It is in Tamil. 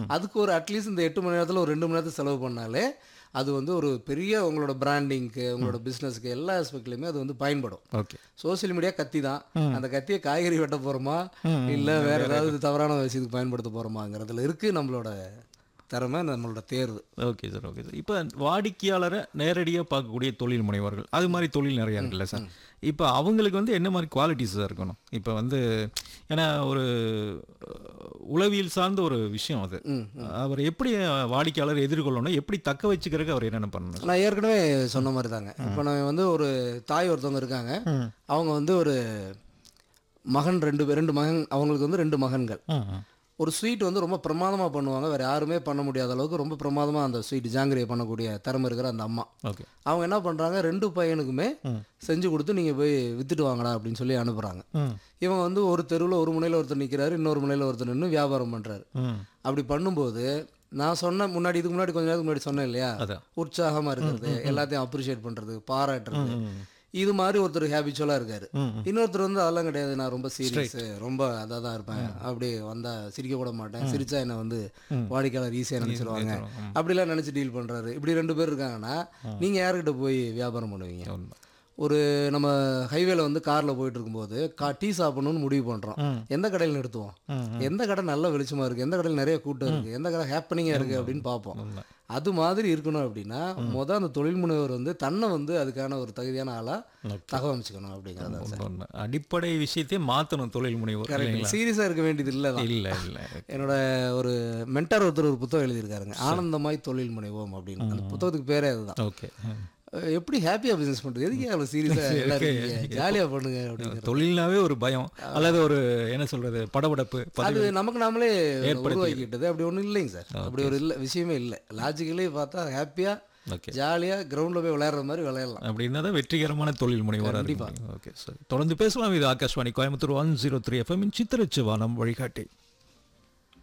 அதுக்கு ஒரு அட்லீஸ்ட் இந்த எட்டு மணி நேரத்தில் ஒரு ரெண்டு மணி நேரத்துக்கு செலவு பண்ணாலே அது வந்து ஒரு பெரிய உங்களோட பிராண்டிங்க்கு உங்களோட பிஸ்னஸ்க்கு எல்லா ஆஸ்பெக்ட்லையுமே அது வந்து பயன்படும் ஓகே சோஷியல் மீடியா கத்தி தான் அந்த கத்தியை காய்கறி வெட்ட போகிறோமா இல்லை வேற ஏதாவது தவறான விஷயத்துக்கு பயன்படுத்த போகிறோமாங்கிறதுல இருக்குது நம்மளோட திறமை நம்மளோட தேர்வு ஓகே சார் ஓகே சார் இப்போ வாடிக்கையாளரை நேரடியாக பார்க்கக்கூடிய தொழில் முனைவர்கள் அது மாதிரி தொழில் நிறையா இருக்குல்ல சார் இப்போ அவங்களுக்கு வந்து என்ன மாதிரி குவாலிட்டிஸ் இருக்கணும் இப்போ வந்து ஏன்னா ஒரு அஹ், உளவியல் சார்ந்த ஒரு விஷயம் அது அவர் எப்படி வாடிக்கையாளர் எதிர்கொள்ளணும் எப்படி தக்க வச்சுக்கிறதுக்கு அவர் என்னென்ன பண்ணணும் நான் ஏற்கனவே சொன்ன மாதிரி தாங்க இப்போ நம்ம வந்து ஒரு தாய் ஒருத்தவங்க இருக்காங்க அவங்க வந்து ஒரு மகன் ரெண்டு பேர் ரெண்டு மகன் அவங்களுக்கு வந்து ரெண்டு மகன்கள் ஒரு ஸ்வீட் வந்து ரொம்ப பிரமாதமாக பண்ணுவாங்க வேறு யாருமே பண்ண முடியாத அளவுக்கு ரொம்ப பிரமாதமாக அந்த ஸ்வீட் ஜாங்கிரியை பண்ணக்கூடிய திறமை இருக்கிற அந்த அம்மா ஓகே அவங்க என்ன பண்ணுறாங்க ரெண்டு பையனுக்குமே செஞ்சு கொடுத்து நீங்கள் போய் வித்துட்டு வாங்கடா அப்படின்னு சொல்லி அனுப்புகிறாங்க ம் இவன் வந்து ஒரு தெருவில் ஒரு முனையில் ஒருத்தர் நிற்கிறாரு இன்னொரு முனையில் ஒருத்தர் நின்று வியாபாரம் பண்ணுறாரு ம் அப்படி பண்ணும்போது நான் சொன்ன முன்னாடி இதுக்கு முன்னாடி கொஞ்ச நேரத்துக்கு முன்னாடி சொன்னேன் இல்லையா அதான் உற்சாகமாக இருக்கிறது எல்லாத்தையும் அப்ரிஷியேட் பண்ணுறது பாராட்டுறது இது மாதிரி ஒருத்தர் ஹேபிச்சுவலாக இருக்காரு இன்னொருத்தர் வந்து அதெல்லாம் கிடையாது நான் ரொம்ப சீரியஸ் ரொம்ப அதாக தான் இருப்பேன் அப்படி வந்தா சிரிக்க கூட மாட்டேன் சிரிச்சா என்ன வந்து வாடிக்கையாளர் ஈஸியாக நினச்சிருவாங்க அப்படிலாம் நினச்சி டீல் பண்ணுறாரு இப்படி ரெண்டு பேர் இருக்காங்கன்னா நீங்கள் யார்கிட்ட போய் வியாபாரம் பண்ணுவீங்க உண்மை ஒரு நம்ம ஹைவேல வந்து காரில் போயிட்டு இருக்கும்போது கா டீ சாப்பிடணும்னு முடிவு பண்ணுறோம் எந்த கடையில் நிறுத்துவோம் எந்த கடை நல்ல வெளிச்சமாக இருக்குது எந்த கடையில் நிறைய கூட்டம் இருக்குது எந்த கடை ஹேப்பனிங்காக இருக்குது அப்படின்னு பார்ப்போம் உண்மை அது மாதிரி இருக்கணும் அப்படின்னா முத அந்த தொழில் முனைவர் வந்து தன்னை வந்து அதுக்கான ஒரு தகுதியான ஆளாக தகவமைச்சுக்கணும் அப்படிங்கிறத உண்மை, உண்மை அடிப்படை விஷயத்தையே மாற்றணும் தொழில் முனைவோர் இல்லைங்களா சீரியஸாக இருக்க வேண்டியது இல்லை தான் இல்லை இல்லை என்னோட ஒரு மென்டார் ஒருத்தர் ஒரு புத்தகம் எழுதியிருக்காருங்க ஆனந்தமாய் தொழில் முனைவோம் அப்படின்னு அந்த புத்தகத்துக்கு பேரே அதுதான் ஓகே அஹ் எப்படி ஹாப்பியாக பிஸ்னஸ் பண்ணுறது எதுக்கு அவ்வளோ சீரியஸாக எல்லாரும் ஜாலியாக பண்ணுங்க அப்படிங்கிற தொழில்னாவே ஒரு பயம் அல்லது ஒரு என்ன சொல்றது படபடப்பு அது பதிவு நமக்கு நாமளே உருவாக்கிட்டது அப்படி ஒன்றும் இல்லைங்க சார் அப்படி ஒரு இல்லை விஷயமே இல்லை லாஜிக்கலே பார்த்தா ஹாப்பியாக ஓகே ஜாலியாக கிரவுண்டில் போய் விளையாடுற மாதிரி விளையாடலாம் அப்படின்னா தான் வெற்றிகரமான தொழில் முனைவராக இருக்கும் ஓகே சார் தொடர்ந்து பேசலாம் இது Akashvani Coimbatore one zero three FM சித்திரச்சு வானம் வழிகாட்டி